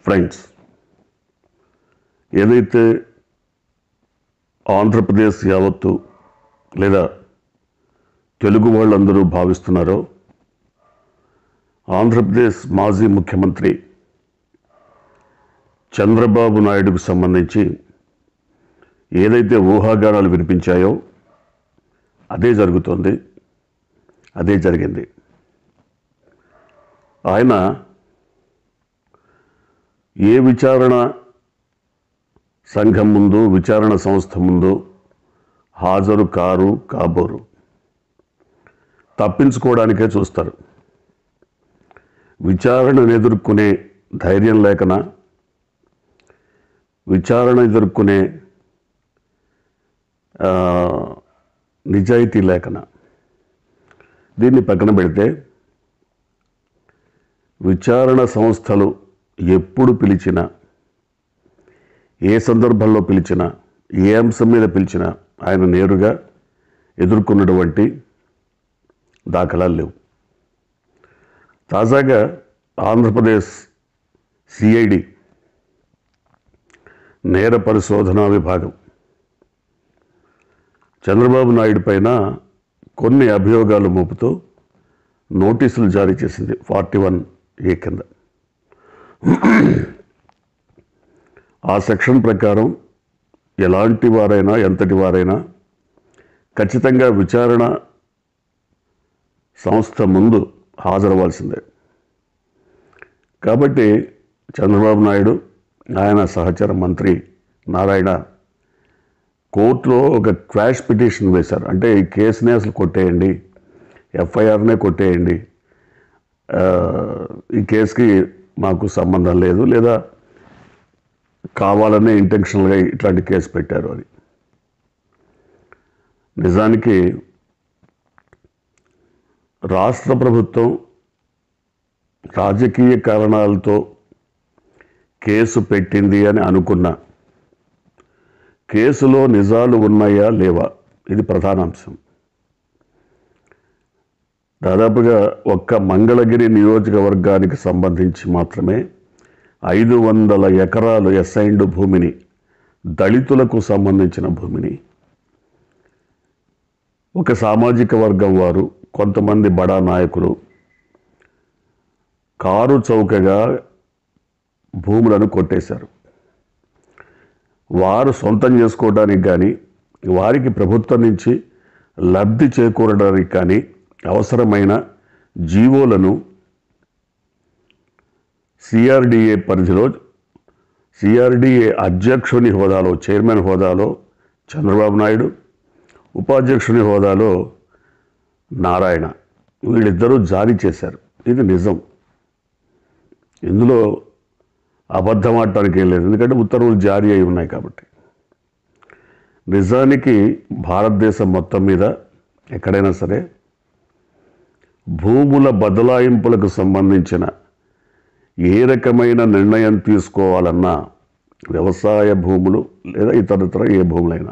friends ఏదైతే ఆంధ్రప్రదేశ్ యావత్తు లేదా తెలుగు వాళ్ళందరూ భావిస్తున్నారో ఆంధ్రప్రదేశ్ మాజీ ముఖ్యమంత్రి చంద్రబాబు నాయుడుకు సంబంధించి ఏదైతే ఊహాగానాలు వినిపించాయో అదే జరుగుతోంది అదే జరిగింది ఆయన ఏ విచారణ సంఘం ముందు విచారణ సంస్థ ముందు హాజరు కారు కాబోరు తప్పించుకోవడానికే చూస్తారు విచారణను ఎదుర్కొనే ధైర్యం లేకన విచారణ ఎదుర్కొనే ఆ, నిజాయితీ లేకన దీన్ని పక్కన పెడితే విచారణ సంస్థలు ఎప్పుడు పిలిచినా ఏ సందర్భంలో పిలిచినా ఏ అంశం మీద పిలిచినా ఆయన నేరుగా ఎదుర్కొన్నటువంటి దాఖలాలు లేవు తాజాగా ఆంధ్రప్రదేశ్ సిఐడి నేర పరిశోధనా విభాగం చంద్రబాబు నాయుడు పైన కొన్ని అభియోగాలు మోపుతూ నోటీసులు జారీ చేసింది ఫార్టీ వన్ ఏ కింద ఆ సెక్షన్ ప్రకారం ఎలాంటి వారైనా ఎంతటి వారైనా ఖచ్చితంగా విచారణ సంస్థ ముందు హాజరవ్వాల్సిందే కాబట్టి చంద్రబాబు నాయుడు ఆయన సహచర మంత్రి నారాయణ కోర్టులో ఒక క్వాష్ పిటిషన్ వేశారు అంటే ఈ కేసుని అసలు కొట్టేయండి ఎఫ్ఐఆర్నే కొట్టేయండి ఆ, ఈ కేసుకి మాకు సంబంధం లేదు లేదా కావాలనే ఇంటెన్షనల్గా ఇట్లాంటి కేసు పెట్టారు అని నిజానికి రాష్ట్ర ప్రభుత్వం రాజకీయ కారణాలతో కేసు పెట్టింది అని అనుకున్నా కేసులో నిజాలు ఉన్నాయా లేవా ఇది ప్రధాన అంశం దాదాపుగా ఒక్క మంగళగిరి నియోజకవర్గానికి సంబంధించి మాత్రమే ఐదు వందల ఎకరాలు ఎస్ఐండ్ భూమిని దళితులకు సంబంధించిన భూమిని ఒక సామాజిక వర్గం వారు కొంతమంది బడా నాయకులు కారు చౌకగా భూములను కొట్టేశారు వారు సొంతం చేసుకోవడానికి కానీ వారికి ప్రభుత్వం నుంచి లబ్ధి చేకూరడానికి కానీ అవసరమైన జీవోలను సిఆర్డిఏ పరిధిలో సిఆర్డిఏ అధ్యక్షుని హోదాలో చైర్మన్ హోదాలో చంద్రబాబు నాయుడు ఉపాధ్యక్షుని హోదాలో నారాయణ వీళ్ళిద్దరూ జారీ చేశారు ఇది నిజం ఇందులో అబద్ధం ఆడటానికి ఏం లేదు ఎందుకంటే ఉత్తర్వులు జారీ అయి ఉన్నాయి కాబట్టి నిజానికి భారతదేశం మొత్తం మీద ఎక్కడైనా సరే భూముల బదలాయింపులకు సంబంధించిన ఏ రకమైన నిర్ణయం తీసుకోవాలన్నా వ్యవసాయ భూములు లేదా ఇతరత్ర ఏ భూములైనా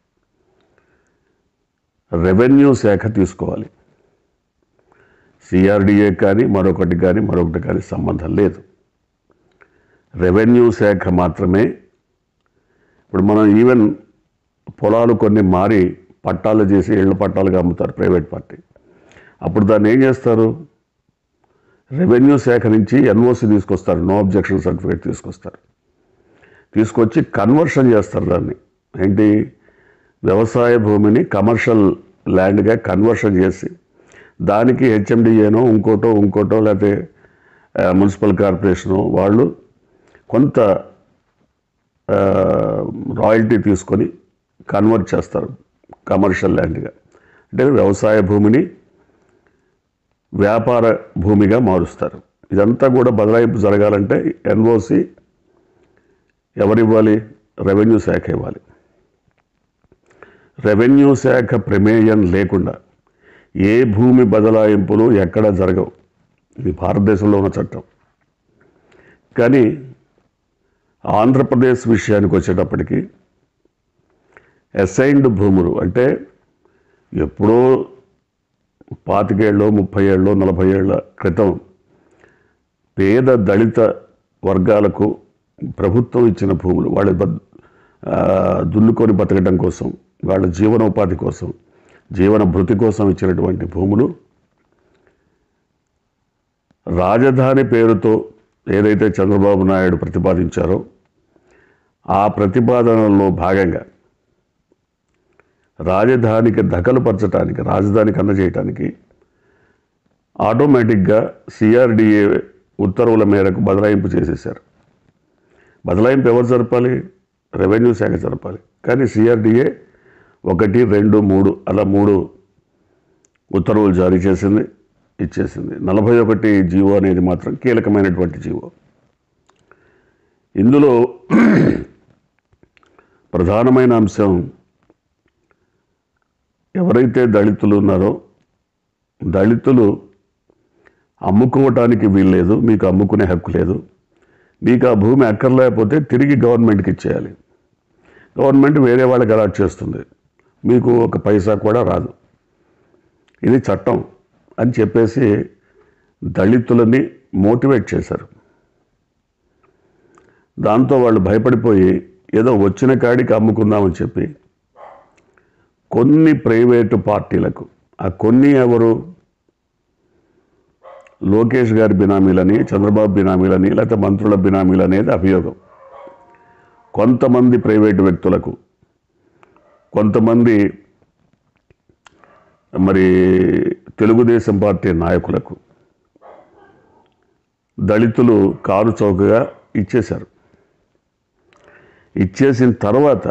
రెవెన్యూ శాఖ తీసుకోవాలి సిఆర్డిఏ కానీ మరొకటి కానీ మరొకటి కానీ సంబంధం లేదు రెవెన్యూ శాఖ మాత్రమే ఇప్పుడు మనం ఈవెన్ పొలాలు కొన్ని మారి పట్టాలు చేసి ఇళ్ళ పట్టాలుగా అమ్ముతారు ప్రైవేట్ పార్టీ అప్పుడు దాన్ని ఏం చేస్తారు రెవెన్యూ శాఖ నుంచి ఎన్ఓసి తీసుకొస్తారు నో అబ్జెక్షన్ సర్టిఫికేట్ తీసుకొస్తారు తీసుకొచ్చి కన్వర్షన్ చేస్తారు దాన్ని ఏంటి వ్యవసాయ భూమిని కమర్షియల్ ల్యాండ్గా కన్వర్షన్ చేసి దానికి హెచ్ఎండిఏనో ఇంకోటో ఇంకోటో లేకపోతే ఆ, మున్సిపల్ కార్పొరేషను వాళ్ళు కొంత ఆ, రాయల్టీ తీసుకొని కన్వర్ట్ చేస్తారు కమర్షియల్ ల్యాండ్గా అంటే వ్యవసాయ భూమిని వ్యాపార భూమిగా మారుస్తారు ఇదంతా కూడా బదలాయింపు జరగాలంటే ఎన్ఓసి ఎవరివ్వాలి రెవెన్యూ శాఖ ఇవ్వాలి రెవెన్యూ శాఖ ప్రమేయం లేకుండా ఏ భూమి బదలాయింపులు ఎక్కడ జరగవు ఇది భారతదేశంలో ఉన్న చట్టం కానీ ఆంధ్రప్రదేశ్ విషయానికి వచ్చేటప్పటికి అసైన్డ్ భూములు అంటే ఎప్పుడో పాతికేళ్ళు ముప్పై ఏళ్ళు నలభై ఏళ్ళ క్రితం పేద దళిత వర్గాలకు ప్రభుత్వం ఇచ్చిన భూములు వాళ్ళ బ- ఆ, దున్నుకొని బతకడం కోసం వాళ్ళ జీవనోపాధి కోసం జీవన భృతి కోసం ఇచ్చినటువంటి భూములు రాజధాని పేరుతో ఏదైతే చంద్రబాబు నాయుడు ప్రతిపాదించారో ఆ ప్రతిపాదనలో భాగంగా రాజధానికి దఖలుపరచడానికి రాజధానికి అందజేయటానికి ఆటోమేటిక్గా సిఆర్డిఏ ఉత్తర్వుల మేరకు బదలాయింపు చేసేశారు బదలాయింపు ఎవరు జరపాలి రెవెన్యూ శాఖ జరపాలి కానీ సిఆర్డిఏ ఒకటి రెండు మూడు అలా మూడు ఉత్తర్వులు జారీ చేసింది ఇచ్చేసింది నలభై ఒకటి జీవో అనేది మాత్రం కీలకమైనటువంటి జీవో ఇందులో ప్రధానమైన అంశం ఎవరైతే దళితులు ఉన్నారో దళితులు అమ్ముకోవటానికి వీల్లేదు మీకు అమ్ముకునే హక్కు లేదు మీకు ఆ భూమి అక్కర్లేకపోతే తిరిగి గవర్నమెంట్కి ఇచ్చేయాలి గవర్నమెంట్ వేరే వాళ్ళకి అలాట్ చేస్తుంది మీకు ఒక పైసా కూడా రాదు ఇది చట్టం అని చెప్పేసి దళితులని మోటివేట్ చేశారు దాంతో వాళ్ళు భయపడిపోయి ఏదో వచ్చిన కాడికి అమ్ముకుందామని చెప్పి కొన్ని ప్రైవేటు పార్టీలకు ఆ కొన్ని ఎవరు లోకేష్ గారి బినామీలని చంద్రబాబు బినామీలని లేకపోతే మంత్రుల బినామీలు అనేది అభియోగం కొంతమంది ప్రైవేటు వ్యక్తులకు కొంతమంది మరి తెలుగుదేశం పార్టీ నాయకులకు దళితులు కారు చౌకగా ఇచ్చేశారు ఇచ్చేసిన తర్వాత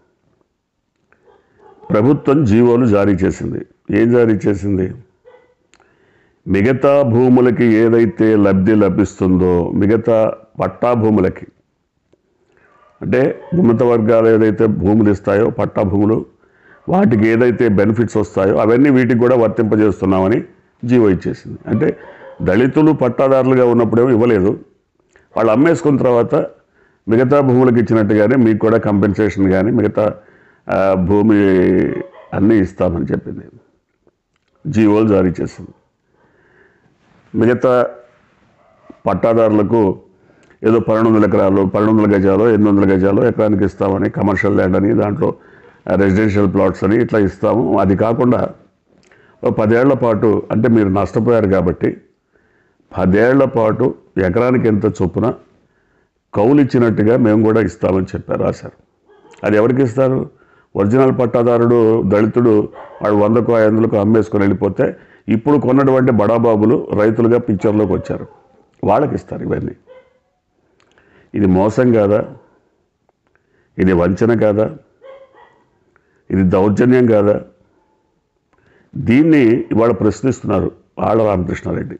ప్రభుత్వం జీవోలు జారీ చేసింది ఏం జారీ చేసింది మిగతా భూములకి ఏదైతే లబ్ధి లభిస్తుందో మిగతా పట్టా భూములకి అంటే ఉన్నత వర్గాలు ఏదైతే భూములు ఇస్తాయో పట్టా భూములు వాటికి ఏదైతే బెనిఫిట్స్ వస్తాయో అవన్నీ వీటికి కూడా వర్తింపజేస్తున్నామని జీవో ఇచ్చేసింది అంటే దళితులు పట్టాదారులుగా ఉన్నప్పుడేమో ఇవ్వలేదు వాళ్ళు అమ్మేసుకున్న తర్వాత మిగతా భూములకు ఇచ్చినట్టుగానే మీకు కూడా కంపెన్సేషన్ కానీ మిగతా ఆ, భూమి అన్నీ ఇస్తామని చెప్పింది జీవోలు జారీ చేసింది మిగతా పట్టాదారులకు ఏదో పన్నెండు వందల ఎకరాలు పన్నెండు వందల గజాలు ఎనిమిది వందల గజాలు ఎకరానికి ఇస్తామని కమర్షియల్ ల్యాండ్ అని దాంట్లో రెసిడెన్షియల్ ప్లాట్స్ అని ఇట్లా ఇస్తాము అది కాకుండా ఓ పదేళ్ల పాటు అంటే మీరు నష్టపోయారు కాబట్టి పదేళ్ల పాటు ఎకరానికి ఎంత చొప్పున కౌలు ఇచ్చినట్టుగా మేము కూడా ఇస్తామని చెప్పారు రాశారు అది ఎవరికి ఇస్తారు ఒరిజినల్ పట్టాదారుడు దళితుడు వాడు వందకు ఐదు వందలకు అమ్మేసుకొని వెళ్ళిపోతే ఇప్పుడు కొన్నటువంటి బడాబాబులు రైతులుగా పిక్చర్లోకి వచ్చారు వాళ్ళకి ఇస్తారు ఇవన్నీ ఇది మోసం కాదా ఇది వంచన కాదా ఇది దౌర్జన్యం కాదా దీన్ని ఇవాళ ప్రశ్నిస్తున్నారు ఆళ్ళ రామకృష్ణారెడ్డి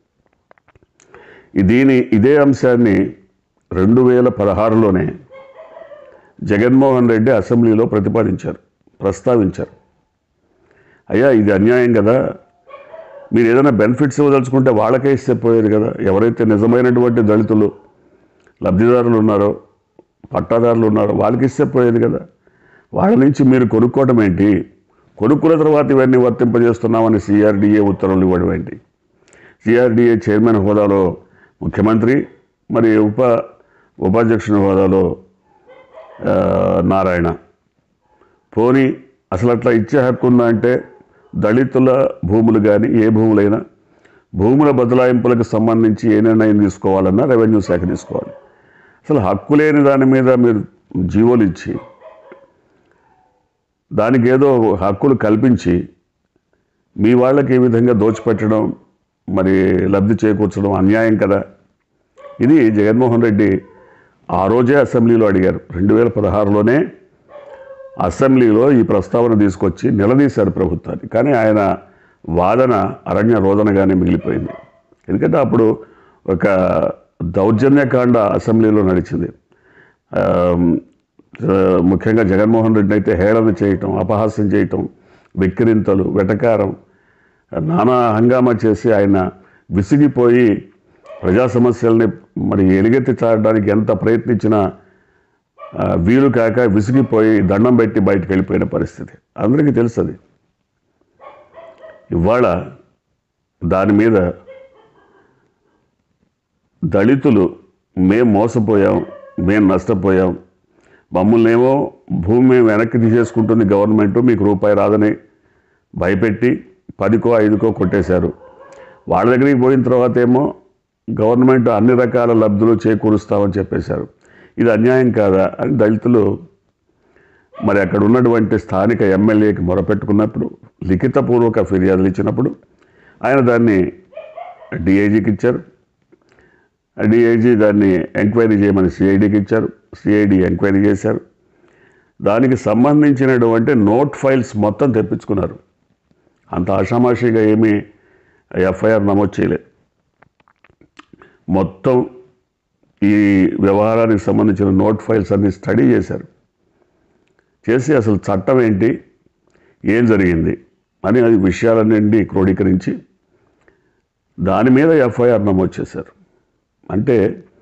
ఈ దీని ఇదే అంశాన్ని రెండు వేల పదహారులోనే జగన్మోహన్ రెడ్డి అసెంబ్లీలో ప్రతిపాదించారు ప్రస్తావించారు అయ్యా ఇది అన్యాయం కదా మీరు ఏదైనా బెనిఫిట్స్ ఇవ్వదలుచుకుంటే వాళ్ళకే ఇస్తే పోయేది కదా ఎవరైతే నిజమైనటువంటి దళితులు లబ్ధిదారులు ఉన్నారో పట్టాదారులు ఉన్నారో వాళ్ళకి ఇస్తే పోయేది కదా వాళ్ళ నుంచి మీరు కొనుక్కోవడం ఏంటి కొనుక్కున్న తర్వాత ఇవన్నీ వర్తింపజేస్తున్నామని సిఆర్డిఏ ఉత్తర్వులు ఇవ్వడం ఏంటి సిఆర్డిఏ చైర్మన్ హోదాలో ముఖ్యమంత్రి మరి ఉప ఉపాధ్యక్షుని హోదాలో ఆ, నారాయణ పోనీ అసలు అట్లా ఇచ్చే హక్కు ఉందా అంటే దళితుల భూములు కానీ ఏ భూములైనా భూముల బదలాయింపులకు సంబంధించి ఏ నిర్ణయం తీసుకోవాలన్నా రెవెన్యూ శాఖ తీసుకోవాలి అసలు హక్కు లేని దాని మీద మీరు జీవోలు ఇచ్చి దానికి ఏదో హక్కులు కల్పించి మీ వాళ్ళకి ఈ విధంగా దోచిపెట్టడం మరి లబ్ధి చేకూర్చడం అన్యాయం కదా ఇది జగన్మోహన్ రెడ్డి ఆ రోజే అసెంబ్లీలో అడిగారు రెండు వేల పదహారులోనే అసెంబ్లీలో ఈ ప్రస్తావన తీసుకొచ్చి నిలదీశారు ప్రభుత్వాన్ని కానీ ఆయన వాదన అరణ్య రోదనగానే మిగిలిపోయింది ఎందుకంటే అప్పుడు ఒక దౌర్జన్యకాండ అసెంబ్లీలో నడిచింది ఆమ్, ఆ, ముఖ్యంగా జగన్మోహన్ రెడ్డిని అయితే హేళన చేయటం అపహాస్యం చేయటం వెక్కిరింతలు వెటకారం నానా హంగామా చేసి ఆయన విసిగిపోయి ప్రజా సమస్యల్ని మరి ఎలుగెత్తి చాటడానికి ఎంత ప్రయత్నించినా ఆ, వీలు కాక విసిగిపోయి దండం పెట్టి బయటకు వెళ్ళిపోయిన పరిస్థితి అందరికీ తెలుస్తుంది ఇవాళ దాని మీద దళితులు మేం మోసపోయాం మేం నష్టపోయాం మమ్మల్ని ఏమో భూమి వెనక్కి తీసేసుకుంటుంది గవర్నమెంట్ మీకు రూపాయి రాదని భయపెట్టి పదికో ఐదుకో కొట్టేశారు వాళ్ళ దగ్గరికి పోయిన తర్వాత ఏమో గవర్నమెంట్ అన్ని రకాల లబ్ధులు చేకూరుస్తామని చెప్పేశారు ఇది అన్యాయం కాదా అని దళితులు మరి అక్కడ ఉన్నటువంటి స్థానిక ఎమ్మెల్యేకి మొరపెట్టుకున్నప్పుడు లిఖితపూర్వక ఫిర్యాదులు ఇచ్చినప్పుడు ఆయన దాన్ని డిఐజీకి ఇచ్చారు డిఐజీ దాన్ని ఎంక్వైరీ చేయమని సిఐడికి ఇచ్చారు సిఐడి ఎంక్వైరీ చేశారు దానికి సంబంధించినటువంటి నోట్ ఫైల్స్ మొత్తం తెప్పించుకున్నారు అంత ఆషామాషిగా ఏమీ ఎఫ్ఐఆర్ నమోదు చేయలేదు మొత్తం ఈ వ్యవహారానికి సంబంధించిన నోట్ ఫైల్స్ అన్ని స్టడీ చేశారు చేసి అసలు చట్టం ఏంటి ఏం జరిగింది అని అది విషయాలన్నింటినీ క్రోడీకరించి దాని మీద ఎఫ్ఐఆర్ నమోదు చేశారు అంటే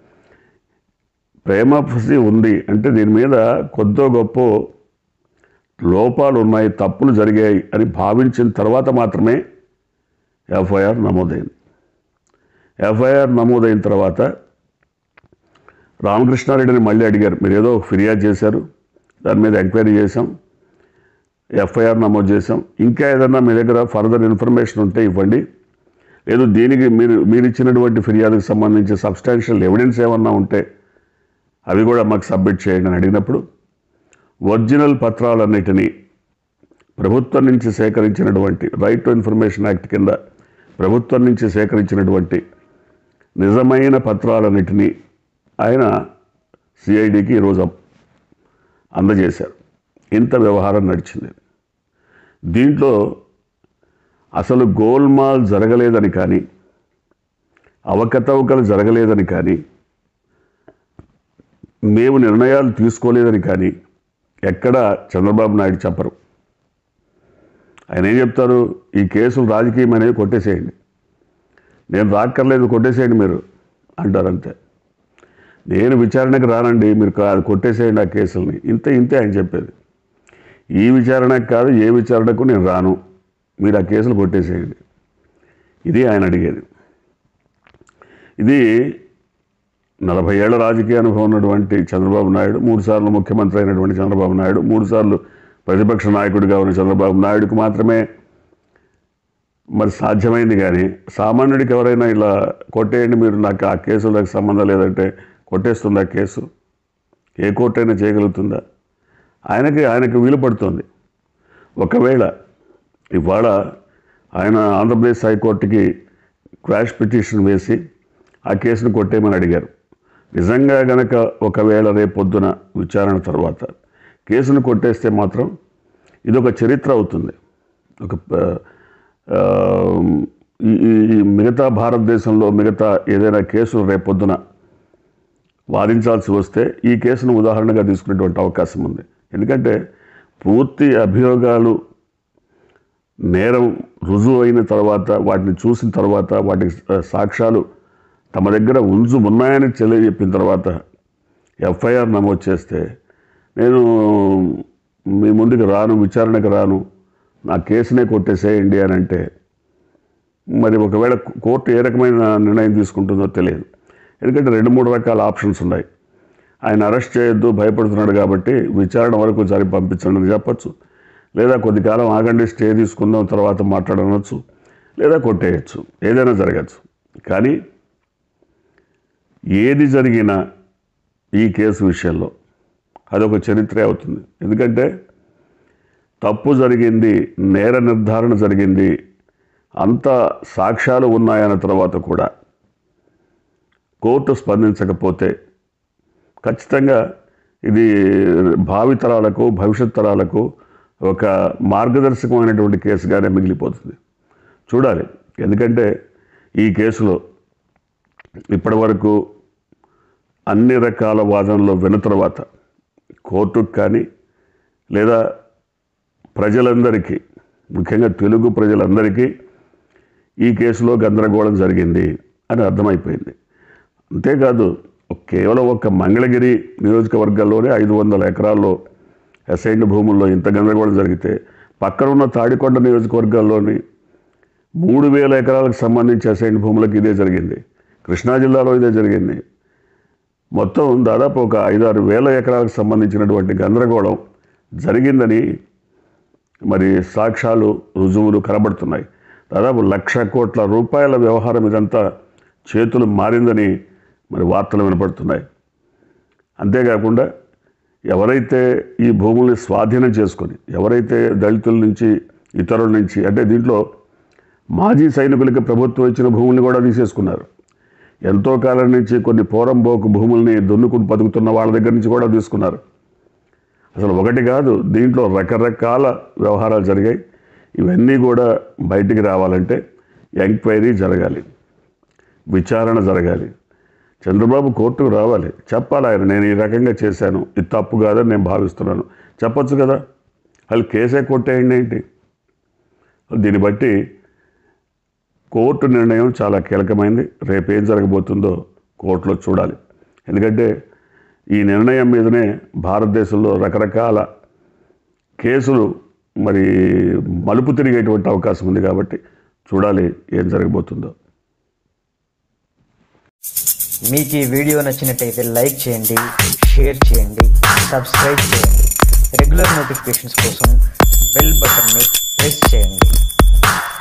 ప్రేమ ఫసి ఉంది అంటే దీని మీద కొద్దో గొప్ప లోపాలు ఉన్నాయి తప్పులు జరిగాయి అని భావించిన తర్వాత మాత్రమే ఎఫ్ఐఆర్ నమోదైంది ఎఫ్ఐఆర్ నమోదైన తర్వాత రామకృష్ణారెడ్డిని మళ్ళీ అడిగారు మీరు ఏదో ఫిర్యాదు చేశారు దాని మీద ఎంక్వైరీ చేశాం ఎఫ్ఐఆర్ నమోదు చేశాం ఇంకా ఏదన్నా మీ దగ్గర ఫర్దర్ ఇన్ఫర్మేషన్ ఉంటే ఇవ్వండి లేదు దీనికి మీరు మీరు ఇచ్చినటువంటి ఫిర్యాదుకు సంబంధించి సబ్స్టాన్షియల్ ఎవిడెన్స్ ఏమన్నా ఉంటే అవి కూడా మాకు సబ్మిట్ చేయండి అని అడిగినప్పుడు ఒరిజినల్ పత్రాలన్నిటినీ ప్రభుత్వం నుంచి సేకరించినటువంటి రైట్ టు ఇన్ఫర్మేషన్ యాక్ట్ కింద ప్రభుత్వం నుంచి సేకరించినటువంటి నిజమైన పత్రాలన్నిటినీ ఆయన సిఐడికి ఈరోజు అందజేశారు ఇంత వ్యవహారం నడిచింది దీంట్లో అసలు గోల్మాల్ జరగలేదని కానీ అవకతవకలు జరగలేదని కానీ మేము నిర్ణయాలు తీసుకోలేదని కానీ ఎక్కడ చంద్రబాబు నాయుడు చెప్పరు ఆయన ఏం చెప్తారు ఈ కేసులు రాజకీయం అనేవి కొట్టేసేయండి నేను రాక్కర్లేదు కొట్టేసేయండి మీరు అంటారంతే నేను విచారణకు రానండి మీరు కా- కొట్టేసేయండి ఆ కేసుల్ని ఇంతే ఇంతే ఆయన చెప్పేది ఈ విచారణకు కాదు ఏ విచారణకు నేను రాను మీరు ఆ కేసులు కొట్టేసేయండి ఇది ఆయన అడిగేది ఇది నలభై ఏళ్ల రాజకీయ అనుభవం ఉన్నటువంటి చంద్రబాబు నాయుడు మూడుసార్లు ముఖ్యమంత్రి అయినటువంటి చంద్రబాబు నాయుడు మూడుసార్లు ప్రతిపక్ష నాయకుడిగా ఉన్న చంద్రబాబు నాయుడుకు మాత్రమే మరి సాధ్యమైంది కానీ సామాన్యుడికి ఎవరైనా ఇలా కొట్టేయండి మీరు నాకు ఆ కేసులో నాకు సంబంధం లేదంటే కొట్టేస్తుందా కేసు ఏ కోర్టు అయినా చేయగలుగుతుందా ఆయనకి ఆయనకి వీలు పడుతుంది ఒకవేళ ఇవాళ ఆయన ఆంధ్రప్రదేశ్ హైకోర్టుకి క్వాష్ పిటిషన్ వేసి ఆ కేసును కొట్టేయమని అడిగారు నిజంగా గనక ఒకవేళ రేపొద్దున విచారణ తర్వాత కేసును కొట్టేస్తే మాత్రం ఇది ఒక చరిత్ర అవుతుంది ఒక ఆ, ఈ ఈ- ఈ మిగతా భారతదేశంలో మిగతా ఏదైనా కేసులు రేపొద్దున వాదించాల్సి వస్తే ఈ కేసును ఉదాహరణగా తీసుకునేటువంటి అవకాశం ఉంది ఎందుకంటే పూర్తి అభియోగాలు నేరం రుజువు అయిన తర్వాత వాటిని చూసిన తర్వాత వాటికి సాక్ష్యాలు తమ దగ్గర ఉంజు ఉన్నాయని తెలియజెప్పిన తర్వాత ఎఫ్ఐఆర్ నమోదు చేస్తే నేను మీ ముందుకు రాను విచారణకు రాను నా కేసునే కొట్టేసేయండి అని అంటే మరి ఒకవేళ కోర్టు ఏ రకమైన నిర్ణయం తీసుకుంటుందో తెలియదు ఎందుకంటే రెండు మూడు రకాల ఆప్షన్స్ ఉన్నాయి ఆయన అరెస్ట్ చేయొద్దు భయపడుతున్నాడు కాబట్టి విచారణ వరకు జరి పంపించండి అని చెప్పచ్చు లేదా కొద్ది కాలం ఆగండి స్టే తీసుకుందాం తర్వాత మాట్లాడనొచ్చు లేదా కొట్టేయచ్చు ఏదైనా జరగచ్చు కానీ ఏది జరిగినా ఈ కేసు విషయంలో అదొక చరిత్రే అవుతుంది ఎందుకంటే తప్పు జరిగింది నేర నిర్ధారణ జరిగింది అంత సాక్ష్యాలు ఉన్నాయన్న తర్వాత కూడా కోర్టు స్పందించకపోతే ఖచ్చితంగా ఇది భావితరాలకు భవిష్యత్ తరాలకు ఒక మార్గదర్శకమైనటువంటి కేసుగానే మిగిలిపోతుంది చూడాలి ఎందుకంటే ఈ కేసులో ఇప్పటివరకు అన్ని రకాల వాదనలు విన్న తర్వాత కోర్టుకు కానీ లేదా ప్రజలందరికీ ముఖ్యంగా తెలుగు ప్రజలందరికీ ఈ కేసులో గందరగోళం జరిగింది అని అర్థమైపోయింది అంతేకాదు కేవలం ఒక మంగళగిరి నియోజకవర్గాల్లోనే ఐదు వందల ఎకరాల్లో అసైన్డ్ భూముల్లో ఇంత గందరగోళం జరిగితే పక్కనున్న తాడికొండ నియోజకవర్గాల్లోని మూడు వేల ఎకరాలకు సంబంధించి అసైన్డ్ భూములకు ఇదే జరిగింది కృష్ణా జిల్లాలో ఇదే జరిగింది మొత్తం దాదాపు ఒక ఐదారు వేల ఎకరాలకు సంబంధించినటువంటి గందరగోళం జరిగిందని మరి సాక్ష్యాలు రుజువులు కనబడుతున్నాయి దాదాపు లక్ష కోట్ల రూపాయల వ్యవహారం ఇదంతా చేతులు మారిందని మరి వార్తలు వినపడుతున్నాయి అంతేకాకుండా ఎవరైతే ఈ భూముల్ని స్వాధీనం చేసుకొని ఎవరైతే దళితుల నుంచి ఇతరుల నుంచి అంటే దీంట్లో మాజీ సైనికులకి ప్రభుత్వం ఇచ్చిన భూముల్ని కూడా తీసేసుకున్నారు ఎంతో కాలం నుంచి కొన్ని పోరంబోకు భూముల్ని దున్నుకుని బతుకుతున్న వాళ్ళ దగ్గర నుంచి కూడా తీసుకున్నారు అసలు ఒకటి కాదు దీంట్లో రకరకాల వ్యవహారాలు జరిగాయి ఇవన్నీ కూడా బయటికి రావాలంటే ఎంక్వైరీ జరగాలి విచారణ జరగాలి చంద్రబాబు కోర్టుకు రావాలి చెప్పాలి ఆయన నేను ఈ రకంగా చేశాను ఇది తప్పు కాదని నేను భావిస్తున్నాను చెప్పొచ్చు కదా వాళ్ళు కేసే కొట్టేయండి ఏంటి దీన్ని బట్టి కోర్టు నిర్ణయం చాలా కీలకమైంది రేపేం జరగబోతుందో కోర్టులో చూడాలి ఎందుకంటే ఈ నిర్ణయం మీదనే భారతదేశంలో రకరకాల కేసులు మరి మలుపు తిరిగేటువంటి అవకాశం ఉంది కాబట్టి చూడాలి ఏం జరగబోతుందో మీకు ఈ వీడియో నచ్చినట్టయితే లైక్ చేయండి షేర్ చేయండి సబ్స్క్రైబ్ చేయండి రెగ్యులర్ నోటిఫికేషన్స్ కోసం బెల్ బటన్ని ప్రెస్ చేయండి